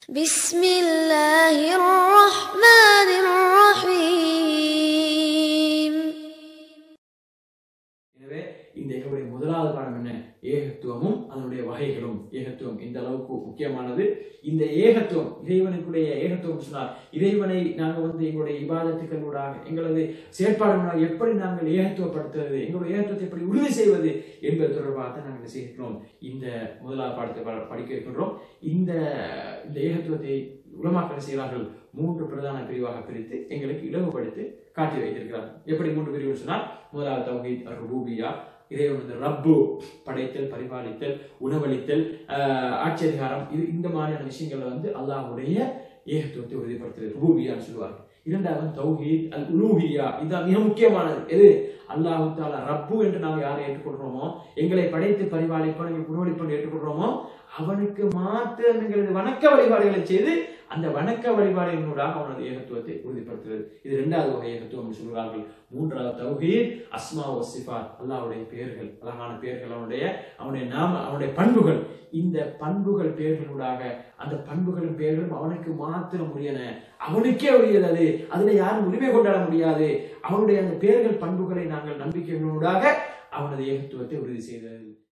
بسم الله الرحمن الرحيم எனவே இந்த எங்களுடைய முதலாவது பாடம் என்ன ஏகத்துவமும் அதனுடைய வகைகளும் ஏகத்துவம் இந்த அளவுக்கு முக்கியமானது இந்த ஏகத்துவம் இறைவனுக்குடைய ஏகத்துவம் சொன்னால் இறைவனை நாங்கள் வந்து எங்களுடைய இபாதத்துக்களூடாக எங்களது செயற்பாடுகளாக எப்படி நாங்கள் ஏகத்துவப்படுத்துவது எங்களுடைய ஏகத்துவத்தை எப்படி உறுதி செய்வது என்பது தொடர்பாக தான் நாங்கள் செய்கிறோம் இந்த முதலாவது பாடத்தை ப- படிக்க இருக்கின்றோம் இந்த இந்த ஏகத்துவத்தை உலமாக்கல் செய்வார்கள் மூன்று பிரதான பிரிவாக பிரித்து எங்களுக்கு இலவுபடுத்தி காட்டி வைத்திருக்கிறார்கள் எப்படி மூன்று பிரிவு சொன்னால் முதலாவது தௌஹீத் ரூபியா இறைவன் வந்து ரப்பு படைத்தல் பரிபாலித்தல் உணவளித்தல் ஆஹ், ஆட்சி அதிகாரம் இது இந்த மாதிரியான விஷயங்களை வந்து அல்லாஹ்வுடைய ஏகத்துவத்தை உறுதிப்படுத்துறது ரூபியான்னு சொல்லுவார்கள் இரண்டாவது தௌஹீத் அல் உலூஹியா இதுதான் மிக முக்கியமானது எது அல்லாஹு தாலா ரப்பு என்று நாம் யாரை ஏற்றுக்கொள்றோமோ எங்களை படைத்து பரிபாலிப்போம் எங்களுக்கு உணவளிப்போம் ஏற்றுக்கொள்றோமோ அவனுக்கு மாத்திரம் எங்களது வணக்க வழிபாடுகளை செய்து அந்த வணக்க வழிபாடுகளூடாக அவனது ஏகத்துவத்தை உறுதிப்படுத்துகிறது இது இரண்டாவது வகை ஏகத்துவம் என்று சொல்கிறார்கள் மூன்றாவது தௌஹீத் அஸ்மா ஒ சிஃபாத் அல்லாஹ்வுடைய பெயர்கள் அழகான பெயர்கள் அவனுடைய அவனுடைய நாம அவனுடைய பண்புகள் இந்த பண்புகள் பெயர்களூடாக அந்த பண்புகளும் பெயர்களும் அவனுக்கு மாத்திரம் உரியன அவனுக்கே உரியது அது அதுல யாரும் உரிமை கொண்டாட முடியாது அவனுடைய அந்த பெயர்கள் பண்புகளை நாங்கள் நம்பிக்கைகளூடாக அவனது ஏகத்துவத்தை உறுதி செய்தது